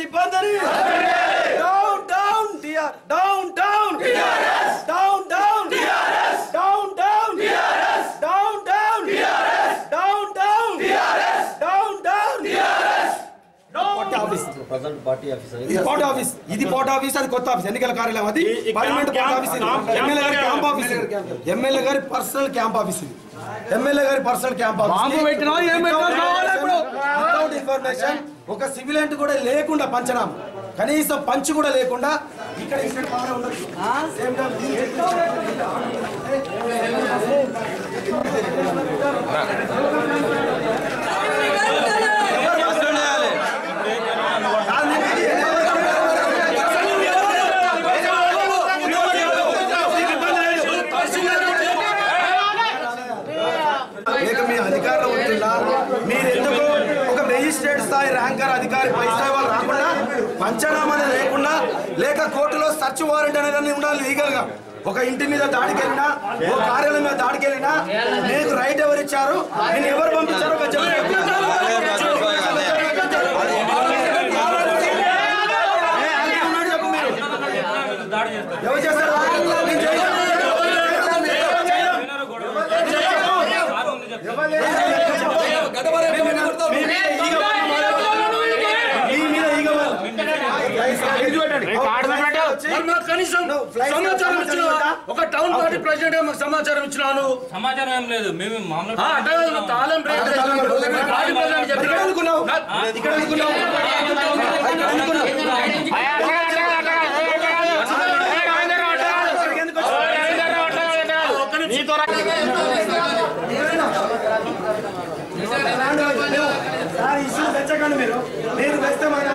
సిబ్బందిని down down DR down down down down down down down down down down down down office present party officer ఇది port office ఇది port office అది కొత్త office ఎన్నికల కార్యాలయం అది పార్లమెంట్ పోర్ట్ ఆఫీస్ ఇది ఎమ్మెల్యే గారి క్యాంప్ ఆఫీస్ ఇది. ఎమ్మెల్యే గారి పర్సనల్ క్యాంప్ ఆఫీస్ ఇది ఎమ్మెల్యే గారి పర్సనల్ క్యాంప్ ఆఫీస్ బాంబు పెట్టినా ఏం పెట్టినా కావాలా ఇప్పుడు? వితౌట్ ఇన్ఫర్మేషన్ ఒక సివిలెంట్ కూడా లేకుండా పంచనామా కనీసం పంచ్ కూడా లేకుండా ఇక్కడ ఇక్కడ బాగా ఉండదు Same time దీనికి లేక మీ అధికారంలో ఉంటుందా మీరు ఎందుకు ఒక మెజిస్ట్రేట్ స్థాయి ర్యాంకర్ అధికారి పై స్థాయి వాళ్ళు రాకుండా పంచనామా అనేది లేకుండా లేక కోర్టులో సర్చ్ వారెంట్ అనేది ఉండాలి లీగల్ గా ఒక ఇంటి మీద దాడికి వెళ్ళినా ఓ కార్యాలయం మీద దాడికి వెళ్ళినా మీకు రైట్ ఎవరు ఇచ్చారు నేను ఎవరు పంపించారో ఒక ఎవరు చేస్తారు నేను చేయను. మీ మీద ఈగ మరి మాకు కనీసం సమాచారం ఇచ్చిన ఒక టౌన్ పార్టీ ప్రెసిడెంట్ మాకు సమాచారం ఇచ్చినాను సమాచారం ఏం లేదు మేము మామూలు ఆ, అంటే కాదు, మాకు తాళం బ్రేక్ చేసినాం. పార్టీ ప్రెసిడెంట్ ఇక్కడ చెప్పినాడు. అనుకున్నావు ఇక్కడ అనుకున్నావు ఇక్కడ అనుకున్నావు ఒక్క నిమిషం. సార్ ఇష్యూ తెచ్చకండి మీరు మీరు తెస్తే మాకు